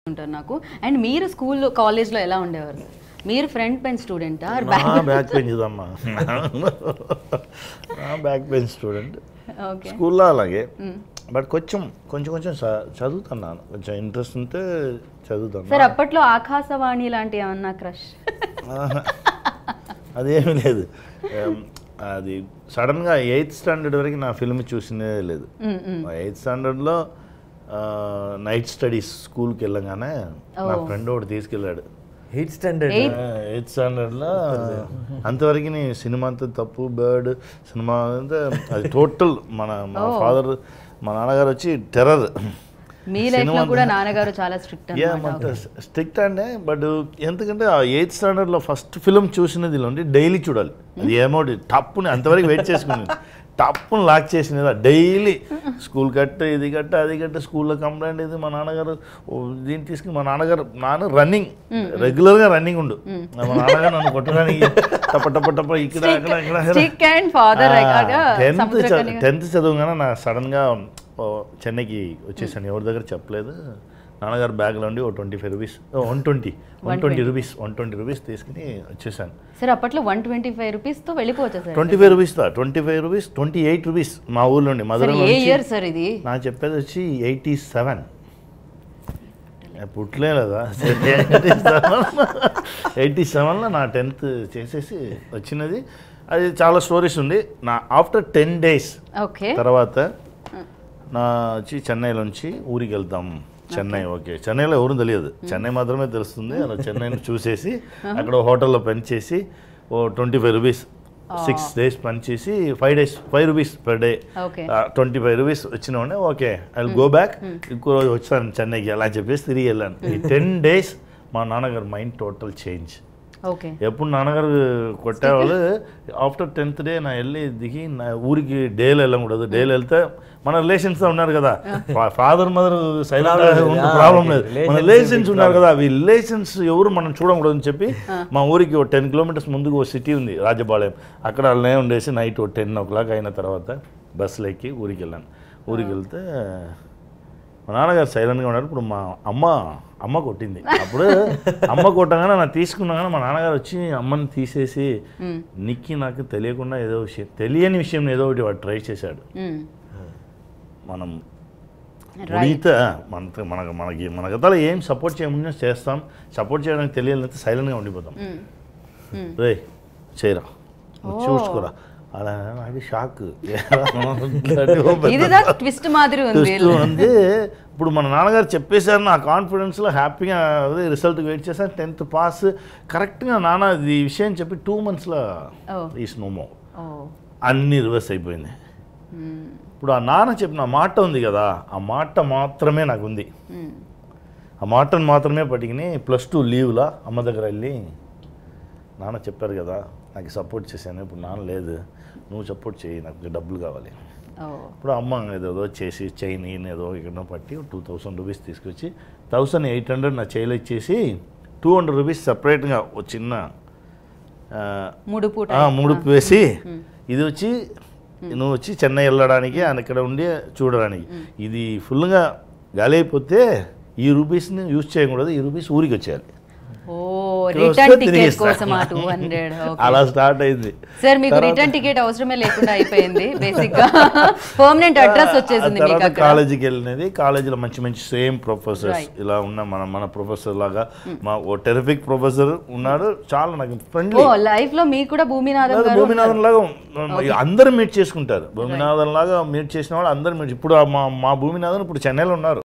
ఉంటారు నాకు అండ్ మీరు స్కూల్లో కాలేజ్లో ఎలా ఉండేవారు మీరు ఫ్రంట్ బెంచ్ స్టూడెంటా నా బ్యాక్ పెంచ్ ఇదమ్మా నా బ్యాక్ పెంచ్ స్టూడెంట్ ఓకే స్కూల్లో అలాగే బట్ కొంచెం కొంచెం కొంచెం చ- చదువుతున్నాను కొంచెం ఇంట్రెస్ట్ ఉంటే చదువుతాను సార్ అప్పట్లో ఆకాశవాణి లాంటి ఏమన్నా క్రష్ ఆహా. అదేమీ లేదు ఏం, అది సడన్గా ఎయిత్ స్టాండర్డ్ వరకు నా ఫిల్మ్ చూసినే లేదు ఎయిత్ స్టాండర్డ్లో నైట్ స్టడీస్ స్కూల్కి వెళ్ళగానే నా ఓ. ఫ్రెండ్ ఒకటి తీసుకెళ్ళాడు ఎయిత్ స్టాండర్డ్ Eighth? ఎయిత్ స్టాండర్డ్లో అంతవరకు నీ సినిమా అంతా తప్పు బర్డ్ సినిమా అంతా అది టోటల్ మన మా Oh. ఫాదర్ మా నాన్నగారు వచ్చి టెర్రర్ మీ లైఫ్ లో సినిమా కూడా నాన్నగారు చాలా స్ట్రిక్ట్ యా అన్నమాట స్ట్రిక్ట్ అండే బట్ ఎందుకంటే ఆ ఎయిత్ స్టాండర్డ్లో ఫస్ట్ ఫిల్మ్ చూసినది ఉండి డైలీ చూడాలి అది ఏమో టప్పుని అంతవరకు వెయిట్ చేసుకునేది టప్పుని లాక్ చేసినది డైలీ స్కూల్ కట్ట ఇది కట్ట అది కట్ట స్కూల్లో కంప్లైంట్ ఇది మా నాన్నగారు ఓ దీన్ని తీసుకుని మా నాన్నగారు నాన్న రన్నింగ్ రెగ్యులర్గా రన్నింగ్ ఉండు మా నాన్నగారు నన్ను కొట్టడానికి టప్ప టప్ప టప్ప ఇక్కడ అక్కడ ఇక్కడ stick and father tenth tenth చదువుగానే నా సడన్గా ఓ చెన్నైకి వచ్చేసాను ఎవరి దగ్గర చెప్పలేదు నాన్నగారు బ్యాగ్లో ఉండి ఓ twenty five rupees one twenty one twenty rupees one twenty rupees తీసుకుని వచ్చేసాను సార్ అప్పట్లో వన్ ట్వంటీ ఫైవ్ రూపీస్ తో వెళ్ళిపోవచ్చు sir twenty five rupees twenty five rupees twenty eight rupees మా ఊర్లో ఉండి sir Madhura a year sir ఇది నా చెప్పేది వచ్చి ఎయిటీ సెవెన్ పుట్టలే కదా ఎయిటీ సెవెన్లో నా టెన్త్ చేసేసి వచ్చినది అది చాలా స్టోరీస్ ఉంది నా ఆఫ్టర్ టెన్ డేస్ ఓకే తర్వాత నా వచ్చి చెన్నైలోంచి ఊరికి వెళ్తాం చెన్నై ఓకే చెన్నైలో ఎవరు తెలియదు చెన్నై మాత్రమే తెలుస్తుంది అలా చెన్నైని చూసేసి అక్కడ ఓ హోటల్లో పని చేసి ఓ twenty five rupees six days పని చేసి five days five rupees per day okay twenty five rupees వచ్చిన ఓకే ఐ గో బ్యాక్ ఇంకో రోజు వచ్చాను చెన్నైకి అలా చెప్పేసి తిరిగి వెళ్ళాను ఈ టెన్ డేస్ మా నాన్నగారు మైండ్ టోటల్ చేంజ్ ఓకే ఎప్పుడు నాన్నగారు కొట్టేవాళ్ళు ఆఫ్టర్ టెన్త్ డే నా వెళ్ళి దిగి నా ఊరికి డేలు వెళ్ళకూడదు డేలు వెళ్తే మన రిలేషన్స్ ఉన్నారు కదా ఫాదర్ మదర్ సైలెంట్ Problem లేదు. ప్రాబ్లం లేదు మన Relations రిలేషన్స్ big ఉన్నారు కదా అవి రిలేషన్స్ ఎవరు మనం చూడకూడదు అని చెప్పి మా ఊరికి ఒక టెన్ కిలోమీటర్స్ ముందుకు ఓ సిటీ ఉంది రాజపాళెం అక్కడ అలానే ఉండేసి నైట్ ఓ టెన్ ఓ క్లాక్ అయిన తర్వాత బస్సులు ఎక్కి ఊరికి వెళ్ళాను ఊరికి వెళ్తే మా నాన్నగారు సైలెంట్గా ఉన్నారు ఇప్పుడు మా అమ్మ అమ్మ కొట్టింది అప్పుడు అమ్మ కొట్టగానే నా తీసుకున్నాగానే మా నాన్నగారు వచ్చి అమ్మని తీసేసి నిక్కి నాకు తెలియకుండా ఏదో విషయం తెలియని విషయం ఏదో ఒకటి వాడు ట్రై చేశాడు మనం ఉడితే మన మనకు మనకి మన గతాలు ఏం సపోర్ట్ చేయకుండా చేస్తాం సపోర్ట్ చేయడానికి తెలియాలంటే సైలెంట్గా ఉండిపోతాం రే చేయరా నువ్వు చూసుకోరా అలా నాకు షాక్ ఇది ట్విస్ట్ మాదిరి ఉంది చూస్తూ ఉంది ఇప్పుడు మన నాన్నగారు చెప్పేశారు నా కాన్ఫిడెన్స్లో హ్యాపీగా అదే రిజల్ట్ వెయిట్ చేశాను టెన్త్ పాస్ కరెక్ట్గా నాన్న ఈ విషయం చెప్పి టూ మంత్స్లో ఓ ఈ స్నోమో ఓ అన్నీ రివర్స్ అయిపోయింది ఇప్పుడు ఆ నాన్న చెప్పిన ఆ మాట ఉంది కదా ఆ మాట మాత్రమే నాకు ఉంది ఆ మాటను మాత్రమే పట్టుకుని ప్లస్ టూ లీవ్లా అమ్మ దగ్గర వెళ్ళి నాన్న చెప్పారు కదా నాకు సపోర్ట్ చేశాను ఇప్పుడు నాన్న లేదు నువ్వు సపోర్ట్ చేయి నాకు డబ్బులు కావాలి ఓ ఇప్పుడు అమ్మ ఏదో చేసి చైన్ ఈయన ఏదో ఇక్కడ పట్టి టూ థౌసండ్ రూపీస్ తీసుకొచ్చి థౌసండ్ ఎయిట్ హండ్రెడ్ నా చైలో ఇచ్చేసి టూ హండ్రెడ్ రూపీస్ సపరేట్గా ఒక చిన్న ఆ, మూడు పూట ఆ, ముడుపు వేసి ఇది వచ్చి నువ్వు వచ్చి చెన్నై వెళ్ళడానికి ఆయన ఇక్కడ ఉండి చూడడానికి ఇది ఫుల్గా గాలి అయిపోతే ఈ రూపీస్ని యూజ్ చేయకూడదు ఈ రూపీస్ ఊరికి వచ్చేయాలి ఓ ఇక్కడ రిటర్న్ వస్తే టికెట్ తిరిగిస్తా. కోసం ఆ టూ హండ్రెడ్ అలా స్టార్ట్ అయింది సార్ మీకు తర్వాత- రిటర్న్ టికెట్ అవసరమే లేకుండా అయిపోయింది బేసిక్ గా పర్మనెంట్ అడ్రస్ వచ్చేసింది ఆ మీకు తర్వాత అక్కడ కాలేజీకి వెళ్ళినది కాలేజీలో మంచి మంచి సేమ్ ప్రొఫెసర్స్ Right. ఇలా ఉన్న మన మన ప్రొఫెసర్ లాగా మా ఓ టెరిఫిక్ ప్రొఫెసర్ ఉన్నాడు చాలా నాకు ఓ ఫ్రెండ్లీ లైఫ్ లో మీకు కూడా భూమినాథం గారు భూమినాథన్ లాగా అందరూ మీట్ చేసుకుంటారు భూమినాథన్ లాగా మీట్ చేసిన వాళ్ళు అందరూ మీట్ ఇప్పుడు ఆ మా మా భూమినాథన్ ఇప్పుడు చెన్నైలో ఉన్నారు